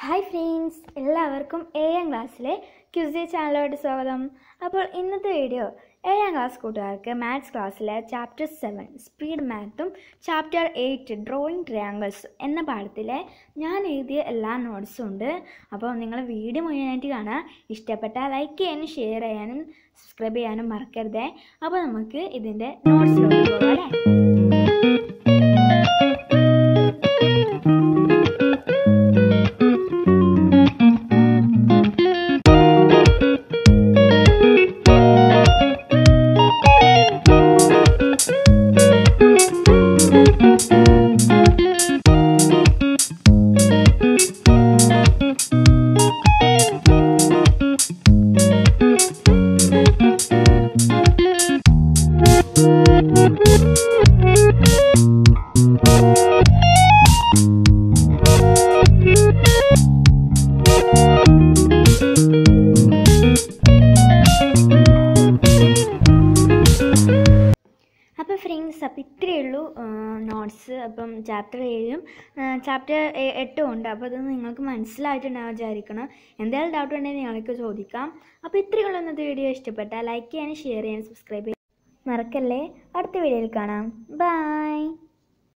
hi friends എല്ലാവർക്കും ഏഴാം ക്ലാസ്സിലെ ക്യുസി ചാനലോട്ട് സ്വാഗതം അപ്പോൾ ഇന്നത്തെ വീഡിയോ ഏഴാം ക്ലാസ് കൂട്ടുകാർക്ക് മാത്സ് ക്ലാസ്സിലെ ചാപ്റ്റർ സെവൻ സ്പീഡ് മാത്തും ചാപ്റ്റർ എയ്റ്റ് ഡ്രോയിങ് ട്രയാങ്കിൾസ് എന്ന പാഠത്തിലെ ഞാൻ എഴുതിയ എല്ലാ നോട്ട്സും ഉണ്ട് അപ്പോൾ നിങ്ങൾ വീഡിയോ മുഴുവനായിട്ട് കാണാൻ ഇഷ്ടപ്പെട്ടാൽ ലൈക്ക് ചെയ്യാനും ഷെയർ ചെയ്യാനും സബ്സ്ക്രൈബ് ചെയ്യാനും മറക്കരുതേ അപ്പോൾ നമുക്ക് ഇതിൻ്റെ നോട്ട്സിലോട്ട് പോകാം അല്ലേ അപ്പോൾ ഫ്രണ്ട്സ് അപ്പോൾ ഇത്രയേ ഉള്ളൂ നോട്ട്സ് അപ്പം ചാപ്റ്റർ ഏഴും ചാപ്റ്റർ എട്ടും ഉണ്ട് അപ്പോൾ അത് നിങ്ങൾക്ക് മനസ്സിലായിട്ടുണ്ടാവും വിചാരിക്കണം എന്തെങ്കിലും ഡൗട്ട് ഉണ്ടെങ്കിൽ നിങ്ങൾക്ക് ചോദിക്കാം അപ്പോൾ ഇത്രയേ ഉള്ളൂ ഇന്നത്തെ വീഡിയോ ഇഷ്ടപ്പെട്ടാൽ ലൈക്ക് ചെയ്യാനും ഷെയർ ചെയ്യാനും സബ്സ്ക്രൈബ് ചെയ്യാൻ മറക്കല്ലേ അടുത്ത വീഡിയോയിൽ കാണാം ബൈ